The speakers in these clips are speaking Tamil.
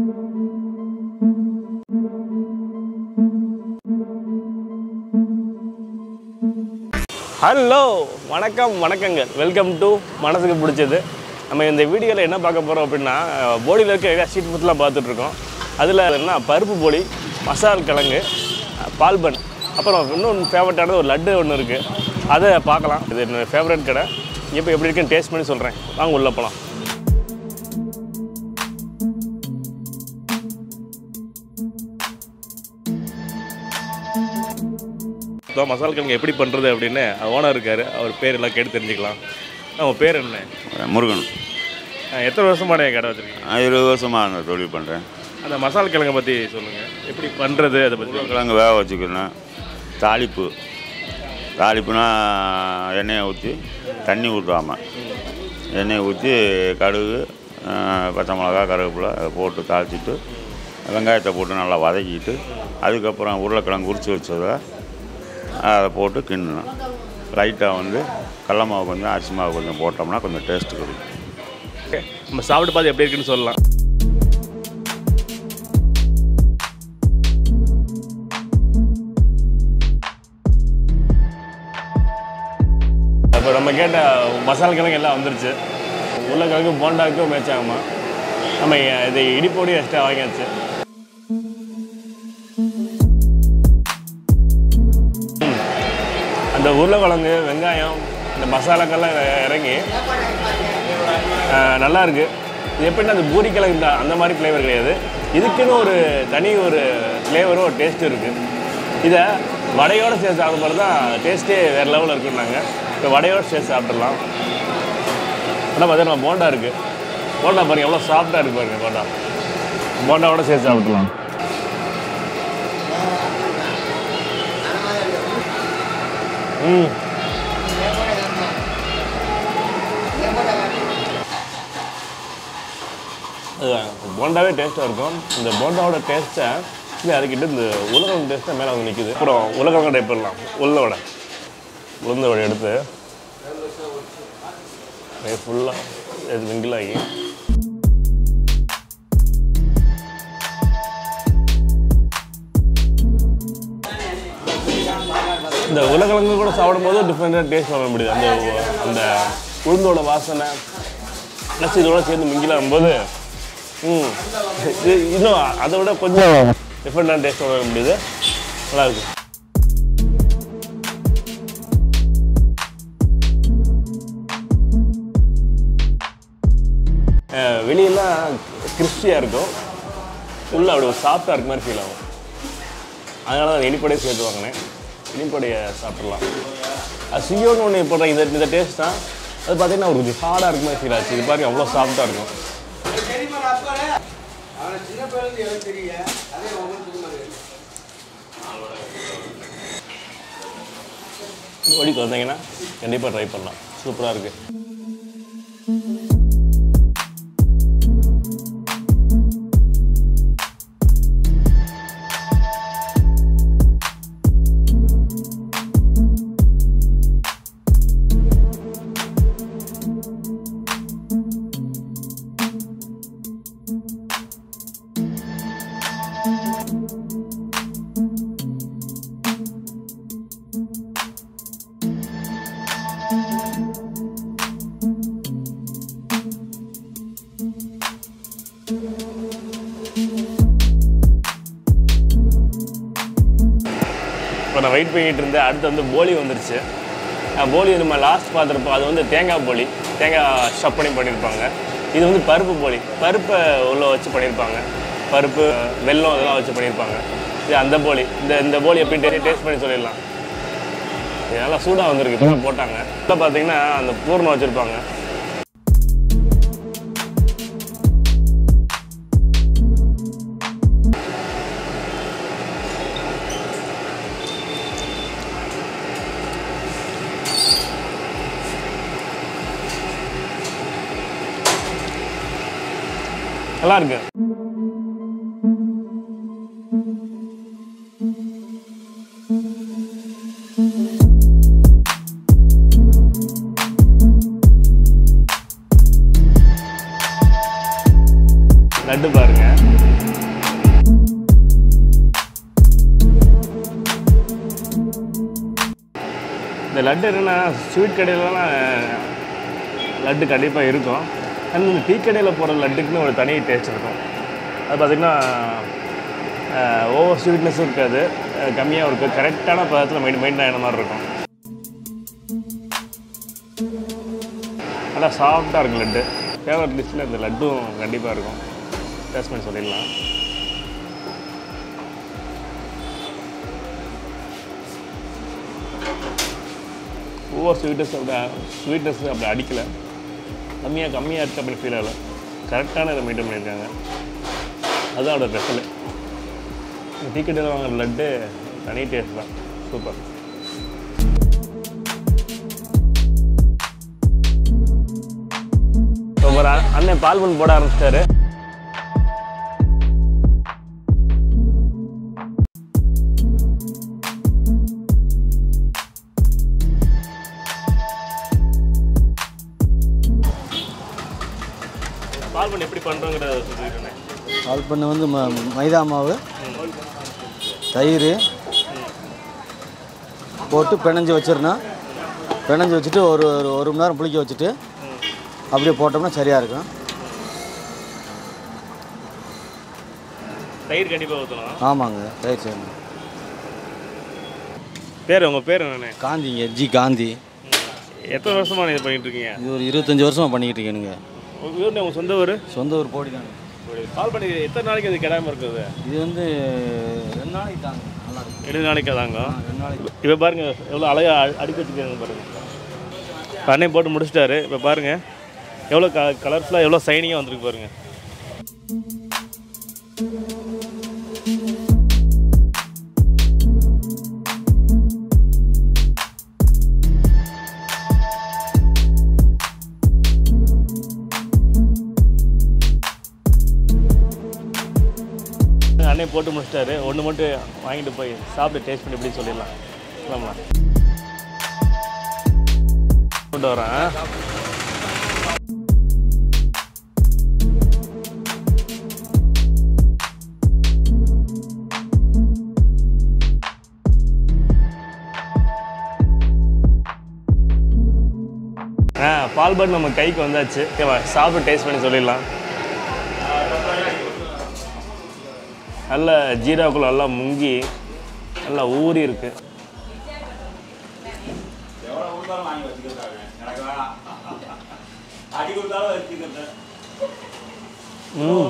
ஹலோ வணக்கம் வணக்கங்கள் வெல்கம் டு மனசுக்கு பிடிச்சது நம்ம இந்த வீடியோவில் என்ன பார்க்க போகிறோம் அப்படின்னா போடியில் இருக்க நிறையா ஸ்ட்ரீட் ஃபுட்லாம் பார்த்துட்ருக்கோம் அதில் என்ன பருப்பு போடி மசால் கிழங்கு பால்பன் அப்புறம் இன்னும் ஃபேவரட்டானது ஒரு லட்டு ஒன்று இருக்குது அதை பார்க்கலாம் இது என்னோட ஃபேவரட் கடை இப்போ எப்படி இருக்குன்னு டேஸ்ட் பண்ணி சொல்கிறேன் வாங்க உள்ளே போகலாம் இப்போ மசால் கிழங்கு எப்படி பண்ணுறது அப்படின்னு ஓனர் இருக்கார் அவர் பேர் எல்லாம் கேட்டு தெரிஞ்சுக்கலாம் அவங்க பேர் என்ன முருகன் அஹ் எத்தனை வருஷமான கடை வச்சுருக்கீங்க நான் இருபது வருஷமாக அந்த தொழில் பண்ணுறேன் அந்த மசால் கிழங்கை பற்றி சொல்லுங்கள் எப்படி பண்ணுறது அதை பற்றி உருளைக்கிழங்கு வேக வச்சுக்கணும் தாளிப்பு தாளிப்புனா எண்ணெயை ஊற்றி தண்ணி ஊற்றாமல் எண்ணெயை ஊற்றி கடுகு ஆஹ், பச்சை மிளகா கருவேப்பிலை அதை போட்டு தாளிச்சிட்டு வெங்காயத்தை போட்டு நல்லா வதக்கிட்டு அதுக்கப்புறம் உருளைக்கிழங்கு உரிச்சு வச்சதை அதை போட்டு கிண்டணும் லைட்டாக வந்து கடல மாவு கொஞ்சம் அரிசி மாவு கொஞ்சம் போட்டோம்னா கொஞ்சம் டேஸ்ட் கொடுக்கும் நம்ம சாப்பிட்டு பார்த்து எப்படி இருக்குன்னு சொல்லலாம் இப்போ நம்ம கேட்ட மசால் கிழங்கு எல்லாம் வந்துருச்சு உருளைக்கிழங்கு போண்டாவுக்கும் மேட்ச் ஆகுமா நம்ம இது இடிப்பொடி எக்ஸ்ட்ரா வாங்கியாச்சு ம். அந்த உருளைக்கிழங்கு வெங்காயம் இந்த மசாலாக்கெல்லாம் இறங்கி ஆஹ், நல்லா இருக்கு இது எப்படின்னா அந்த பூரி கிழங்கு இந்த- அந்த மாதிரி ஃப்ளேவர் கிடையாது இதுக்குன்னு ஒரு தனி ஒரு ஃப்ளேவரும் ஒரு டேஸ்ட்டும் இருக்குது இதை வடையோடு சேர்த்து சாப்பிடும்போது தான் டேஸ்ட்டே வேறு லெவலில் இருக்குன்னாங்க இப்போ வடையோடு சேர்த்து சாப்பிட்றலாம் ஆனால் பார்த்தீங்கன்னா போண்டா இருக்குது போண்டா பாருங்க எவ்வளோ சாஃப்டாக இருக்கு பாருங்க போண்டா போண்டாவோட சேர்த்து சாப்பிட்றலாம் ம் அது போண்டாவே டேஸ்ட்டாக இருக்கும் இந்த போண்டாவோட டேஸ்ட்டை இல்லை அதுக்கிட்ட இந்த உலகம் டேஸ்ட்டாக மேலே வந்து நிற்குது அப்புறம் உலகம் டைப் பண்ணலாம் உள்ள வடை உளுந்த வடை எடுத்து ஃபுல்லாக இது மிங்கிலாகி இந்த உலகிழங்கு கூட சாப்பிடும்போது டிஃப்ரெண்ட்டாக டேஸ்ட் பண்ண முடியுது அந்த அந்த உளுந்தோட வாசனை ப்ளஸ் இதோட சேர்ந்து மிங்கிலாகும் போது ம் இது இன்னும் அதை விட கொஞ்சம் டிஃப்ரெண்டான டேஸ்ட் பண்ண முடியுது நல்லா இருக்கு அஹ் வெளியெல்லாம் கிறிஸ்பியாக இருக்கும் உள்ள அப்படி ஒரு சாஃப்டாக இருக்க மாதிரி ஃபீல் ஆகும் அதனால தான் இனிப்படையே சேர்த்து வாங்கினேன் இனிப்படையை சாப்பிட்றலாம் அது சியோன்னு ஒன்று போடுறேன் இந்த இந்த டேஸ்ட் தான் அது பார்த்தீங்கன்னா ஒரு கொஞ்சம் ஹார்டாக இருக்க மாதிரி ஃபீல் ஆச்சு இது பாருங்க அவ்வளோ சாஃப்டாக இருக்கும் ஓடிக்கு வந்தீங்கன்னா கண்டிப்பாக ட்ரை பண்ணலாம் சூப்பராக இருக்குது இப்போ நான் வெயிட் பண்ணிட்டு இருந்தேன் அடுத்து வந்து போலி வந்துருச்சு அஹ் போலி நம்ம லாஸ்ட் பார்த்துருப்போம் அது வந்து தேங்காய் போலி தேங்காய் ஸ்டப் பண்ணி பண்ணியிருப்பாங்க இது வந்து பருப்பு போலி பருப்பை உள்ள வச்சு பண்ணியிருப்பாங்க பருப்பு வெல்லம் இதெல்லாம் வச்சு பண்ணியிருப்பாங்க இது அந்த போலி இந்த இந்த போலி எப்படி டேஸ்ட் பண்ணி சொல்லிடலாம் இது நல்லா சூடாக வந்திருக்கு இப்போ தான் போட்டாங்க இப்போ பார்த்தீங்கன்னா அந்த பூர்ணம் வச்சுருப்பாங்க நல்லா இருக்கு லட்டு பாருங்க இந்த லட்டு என்னென்னா ஸ்வீட் கடையிலலாம் லட்டு கண்டிப்பாக இருக்கும் அண்ட் இந்த டீ கடையில் போகிற லட்டுக்குன்னு ஒரு தனி டேஸ்ட் இருக்கும் அது பார்த்திங்கன்னா ஓவர் ஸ்வீட்னஸும் இருக்காது கம்மியாக இருக்கும் கரெக்டான பதத்தில் மெயின் மெயின்டைன் ஆகின மாதிரி இருக்கும் நல்லா சாஃப்டாக இருக்கும் லட்டு ஃபேவரட் லிஸ்ட்டில் இந்த லட்டும் கண்டிப்பாக இருக்கும் டேஸ்ட் பண்ணி சொல்லிடலாம் ஓவர் ஸ்வீட்னஸ் அப்படி ஸ்வீட்னஸ் அப்படி அடிக்கலை கம்மியாக கம்மியாக இருக்குது அப்படின்னு ஃபீல் ஆகல கரெக்டான இதை மெயின்டைன் பண்ணியிருக்காங்க அதுதான் அதோட ஸ்பெஷலு டீ கடையில் வாங்குற லட்டு தனி டேஸ்ட் தான் சூப்பர் சூப்பர் அண்ணன் பால் பண்ணி போட ஆரம்பிச்சிட்டாரு பால் பண்ணி எப்படி பண்ணுறோங்கிறத சொல்லிக்கிறேன் பால் பண்ண வந்து ம மைதா மாவு தயிர் போட்டு பிணைஞ்சு வச்சிடணும் பிணைஞ்சு வச்சுட்டு ஒரு ஒரு ஒரு மணி நேரம் புளிக்க வச்சுட்டு அப்படியே போட்டோம்னா சரியாக இருக்கும் தயிர் கண்டிப்பாக ஊற்றணும் ஆமாங்க தயிர் செய்யணும் பேர் உங்கள் பேர் என்னண்ணே காந்திங்க ஜி காந்தி எத்தனை வருஷமா இது பண்ணிட்டு இருக்கீங்க இது ஒரு இருபத்தஞ்சி வருஷமாக பண்ணிக்கிட்டு இருக்கேனுங்க உங்க ஊர் உங்கள் சொந்த ஊர் சொந்த ஊர் போடி தாங்க கால் பண்ணி எத்தனை நாளைக்கு அது கிடாம இருக்குது இது வந்து ரெண்டு நாளைக்கு தாங்க நல்லா இருக்கும் ரெண்டு நாளைக்கு தாங்க ஆ, ரெண்டு நாளைக்கு இப்போ பாருங்க எவ்வளோ அழகா அ- அடுக்கி வச்சுருக்காங்க பாருங்க இப்ப அண்ணன் போட்டு முடிச்சிட்டாரு இப்போ பாருங்க எவ்வளோ க கலர்ஃபுல்லாக எவ்வளோ சைனிங்காக வந்திருக்கு பாருங்க அண்ணன் போட்டு முடிச்சிட்டாரு ஒன்று மட்டும் வாங்கிட்டு போய் சாப்பிட்டு டேஸ்ட் பண்ணி எப்படி சொல்லிடலாம் சொல்லலாமா கொண்டு வரேன் ஆ பால் பட் நம்ம கைக்கு வந்தாச்சு ஓகேவா சாப்பிட்டு டேஸ்ட் பண்ணி சொல்லிடலாம் நல்ல ஜீராக்குள்ள நல்லா முங்கி நல்லா ஊறி இருக்கு ம்.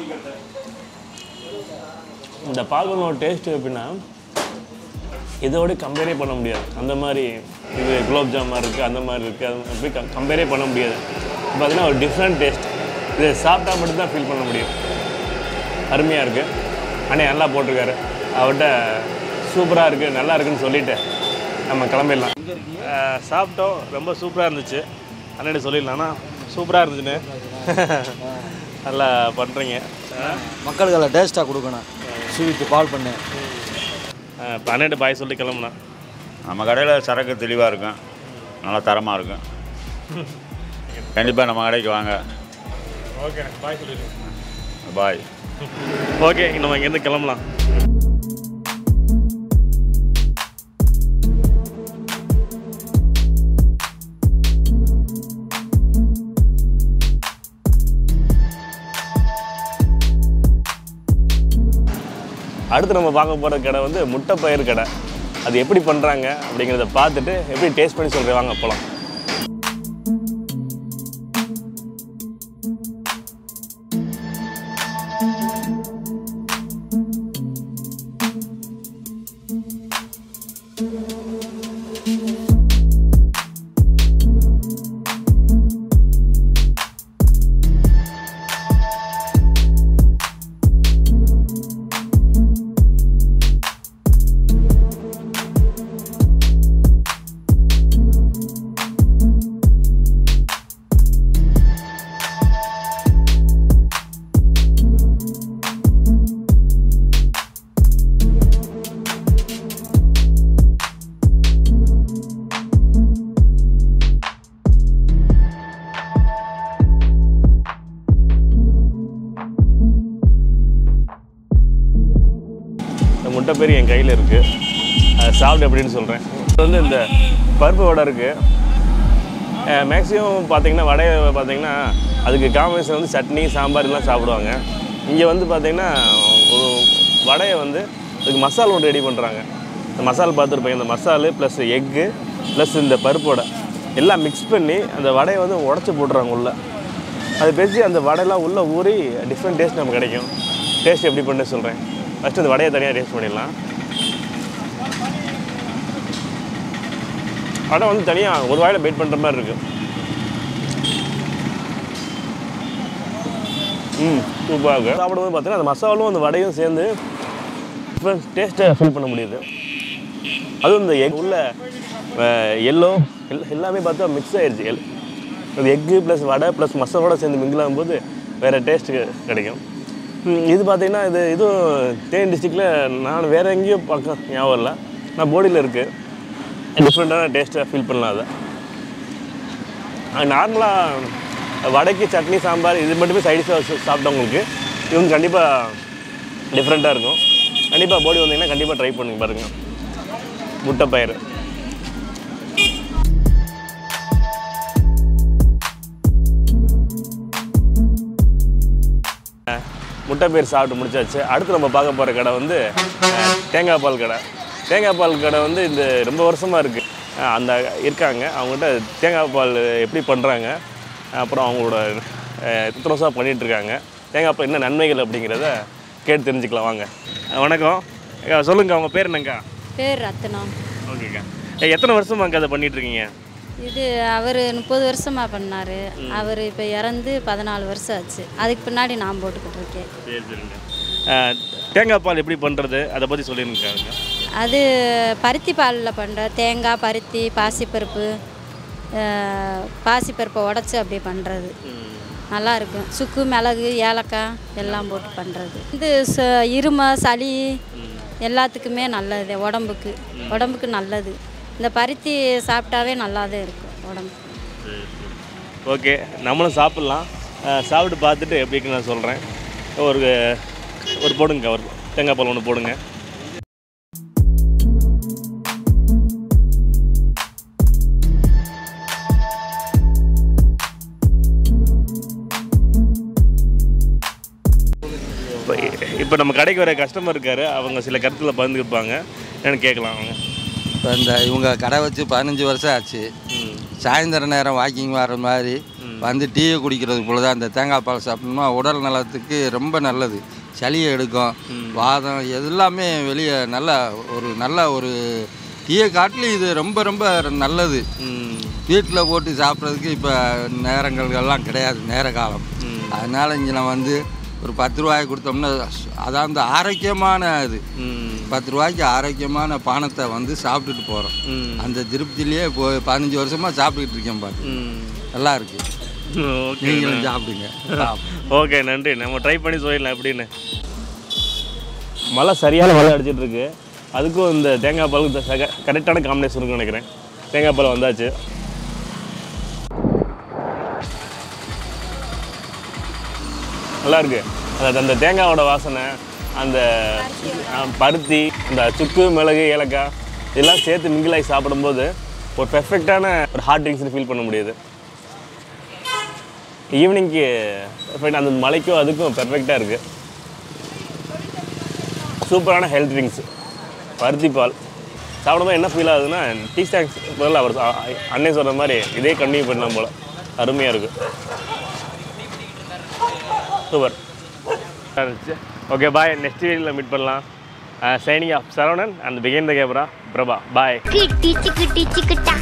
இந்த பால்கனோட டேஸ்ட் எப்படின்னா இதோட கம்பேரே பண்ண முடியாது அந்த மாதிரி இது குலோப் ஜாம் மாதிரி இருக்குது அந்த மாதிரி இருக்குது அது அப்படி கம்பேரே பண்ண முடியாது பார்த்தீங்கன்னா ஒரு டிஃப்ரெண்ட் டேஸ்ட் இதை சாப்பிட்டா மட்டும்தான் ஃபீல் பண்ண முடியும் அருமையாக இருக்குது அண்ணே நல்லா போட்டிருக்காரு அவர்கிட்ட சூப்பராக இருக்குது நல்லா இருக்குன்னு சொல்லிட்டு நம்ம கிளம்பிடலாம் அஹ், சாப்பிட்டோம் ரொம்ப சூப்பராக இருந்துச்சு அண்ணன் சொல்லிடலாம்னா சூப்பராக இருந்துச்சுன்னு நல்லா பண்ணுறீங்க மக்களுக்கு எல்லாம் டேஸ்ட்டாக கொடுக்கணும் ஸ்வீட்டு பால் பண்ணு இப்போ அண்ணன் பாய் சொல்லி கிளம்புனா நம்ம கடையில் சரக்கு தெளிவாக இருக்கும் நல்லா தரமாக இருக்கும் கண்டிப்பாக நம்ம கடைக்கு வாங்க ஓகே பாய் சொல்லிடுங்க பாய் ஓகே நம்ம இங்கேருந்து கிளம்பலாம் அடுத்து நம்ம பார்க்க போகிற கடை வந்து முட்டை பயிர் கடை அது எப்படி பண்ணுறாங்க அப்படிங்கிறத பார்த்துட்டு எப்படி டேஸ்ட் பண்ணி சொல்கிறேன் வாங்க போகலாம் இந்த முட்டை பேர் என் கையில் இருக்குது அதை சாப்பிட்டு எப்படின்னு சொல்கிறேன் இது வந்து இந்த பருப்பு வடை இருக்குது மேக்ஸிமம் பார்த்தீங்கன்னா வடையை பார்த்தீங்கன்னா அதுக்கு காம்பினேஷன் வந்து சட்னி சாம்பார் எல்லாம் சாப்பிடுவாங்க இங்கே வந்து பார்த்தீங்கன்னா ஒரு வடையை வந்து அதுக்கு மசால் ஒன்று ரெடி பண்ணுறாங்க இந்த மசால் பார்த்துருப்பீங்க இந்த மசாலு ப்ளஸ் எக்கு ப்ளஸ் இந்த பருப்பு வடை எல்லாம் மிக்ஸ் பண்ணி அந்த வடையை வந்து உடச்சி போட்டுறாங்க உள்ளே அது பேசி அந்த வடையெல்லாம் உள்ளே ஊறி டிஃப்ரெண்ட் டேஸ்ட் நமக்கு கிடைக்கும் டேஸ்ட் எப்படி பண்ண சொல்கிறேன் ஃபஸ்ட்டு அந்த வடையை தனியாக டேஸ்ட் பண்ணிடலாம் வடை வந்து தனியாக ஒரு வாயில் வெயிட் பண்ணுற மாதிரி இருக்குது ம் சூப்பராக இருக்குது சாப்பிடும்போது பார்த்தீங்கன்னா அந்த மசாலும் அந்த வடையும் சேர்ந்து டிஃப்ரெண்ட் டேஸ்ட்டை ஃபீல் பண்ண முடியுது அதுவும் இந்த எக் உள்ள எல்லோ எல்லாமே பார்த்தா மிக்ஸ் ஆயிடுச்சு எல் அது எக்கு ப்ளஸ் வடை ப்ளஸ் மசாலோட சேர்ந்து மிங்கிள் ஆகும்போது வேறு டேஸ்ட்டு கிடைக்கும் ம், இது பார்த்தீங்கன்னா இது இதுவும் தேனி டிஸ்ட்ரிக்டில் நான் வேறு எங்கேயும் பக்கம் ஞாபகம் இல்லை நான் போடியில் இருக்குது டிஃப்ரெண்ட்டான டேஸ்ட்டாக ஃபீல் பண்ணலாம் அதை நார்மலாக வடைக்கு சட்னி சாம்பார் இது மட்டுமே சைடிஷாக சாப்பிட்டவங்களுக்கு இவங்க கண்டிப்பாக டிஃப்ரெண்ட்டாக இருக்கும் கண்டிப்பாக போடி வந்தீங்கன்னா கண்டிப்பாக ட்ரை பண்ணுங்க பாருங்கள் முட்டை பயிறு முட்டை பயிர் சாப்பிட்டு முடிச்சாச்சு அடுத்து நம்ம பார்க்க போகிற கடை வந்து அஹ், தேங்காய் பால் கடை தேங்காய் பால் கடை வந்து இந்த ரொம்ப வருஷமாக இருக்குது அந்த இருக்காங்க அவங்ககிட்ட தேங்காய் பால் எப்படி பண்ணுறாங்க அப்புறம் அவங்களோட அஹ், எத்தனை வருஷம் பண்ணிகிட்டு இருக்காங்க தேங்காய் பால் என்ன நன்மைகள் அப்படிங்கிறத கேட்டு தெரிஞ்சுக்கலாம் வாங்க அஹ், வணக்கம் அக்கா, சொல்லுங்க அவங்க பேர் என்னங்கக்கா பேர் ரத்னம் ஓகேக்கா ஏ, எத்தனை வருஷமாக்கா அதை பண்ணிட்டு இருக்கீங்க இது அவர் முப்பது வருஷமாக பண்ணார் அவர் இப்போ இறந்து பதினாலு வருஷம் ஆச்சு அதுக்கு பின்னாடி நான் போட்டுக்கிட்டு இருக்கேன் சரி சரிங்க அஹ், தேங்காய் பால் எப்படி பண்ணுறது அதை பற்றி சொல்லியிருக்காங்க அது பருத்தி பாலில் பண்ணுற தேங்காய் பருத்தி பாசிப்பருப்பு அஹ், பாசிப்பருப்பை உடச்சி அப்படியே பண்ணுறது நல்லா இருக்கும் சுக்கு மிளகு ஏலக்காய் எல்லாம் போட்டு பண்ணுறது இது ச இருமை சளி எல்லாத்துக்குமே நல்லது உடம்புக்கு உடம்புக்கு நல்லது இந்த பருத்தி சாப்பிட்டாவே நல்லாவே இருக்கும் உடம்புக்கு ஓகே நம்மளும் சாப்பிட்லாம் அஹ், சாப்பிட்டு பார்த்துட்டு எப்படி இருக்குன்னு நான் சொல்கிறேன் ஒரு ஒரு போடுங்க ஒரு தேங்காய் பால் ஒன்று போடுங்க இப்போ இப்போ நம்ம கடைக்கு வர கஸ்டமர் இருக்காரு அவங்க சில கருத்தில் பகிர்ந்துருப்பாங்க என்னன்னு கேட்கலாம் அவங்க இப்போ இந்த இவங்க கடை வச்சு பதினஞ்சு வருஷம் ஆச்சு ம் சாயந்தர நேரம் வாக்கிங் வர மாதிரி வந்து டீயை குடிக்கிறதுக்கு பொழுது அந்த தேங்காய் பால் சாப்பிட்டோம்னா உடல் நலத்துக்கு ரொம்ப நல்லது சளியை எடுக்கும் வாதம் எல்லாமே வெளியே நல்ல ஒரு நல்ல ஒரு டீயை காட்டிலும் இது ரொம்ப ரொம்ப நல்லது ம் வீட்டில் போட்டு சாப்பிட்றதுக்கு இப்போ நேரங்கள் எல்லாம் கிடையாது நேர காலம் அதனால் இங்கே நான் வந்து ஒரு பத்து ரூபாய் கொடுத்தோம்னா அதான் அந்த ஆரோக்கியமான இது ம் பத்து ரூபாய்க்கு ஆரோக்கியமான பானத்தை வந்து சாப்பிட்டுட்டு போகிறோம் ம் அந்த திருப்தியிலேயே இப்போ பதினஞ்சு வருஷமாக சாப்பிட்டுக்கிட்டு இருக்கேன் பாத்து ம் நல்லா இருக்கு ஓகே நீங்களும் சாப்பிடுங்க ஓகே நன்றி நம்ம ட்ரை பண்ணி சொல்லிடலாம் எப்படின்னு மழை சரியான மழை அடிச்சிட்டு இருக்கு அதுக்கும் இந்த தேங்காய் பாலுக்கு கரெக்டான காம்பினேஷன் இருக்குன்னு நினைக்கிறேன் தேங்காய் பால் வந்தாச்சு நல்லா இருக்கு அந்த அந்த தேங்காயோட வாசனை அந்த அஹ், பருத்தி அந்த சுக்கு மிளகு ஏலக்காய் இதெல்லாம் சேர்த்து மிங்கிலாகி சாப்பிடும்போது ஒரு பெர்ஃபெக்டான ஒரு ஹாட் ட்ரிங்க்ஸ்னு ஃபீல் பண்ண முடியுது ஈவினிங்க்கு அந்த மலைக்கும் அதுக்கும் பெர்ஃபெக்டாக இருக்குது சூப்பரான ஹெல்த் ட்ரிங்க்ஸ் பருத்தி பால் சாப்பிடும்போது என்ன ஃபீல் ஆகுதுன்னா டீ ஸ்நாக்ஸ் பதில் அவர் அ- அ- அண்ணே சொல்கிற மாதிரி இதே கண்டினியூ பண்ணலாம் போல் அருமையாக இருக்குது சூப்பர் ஓகே பாய் நெக்ஸ்ட் வீடியோவில் மீட் பண்ணலாம் சைனிங் ஆஃப் சரவணன் அண்ட் பிகைன் த கேமரா பிரபா பாய் கிட்டி சிக்கிட்டி சிக்கிட்டா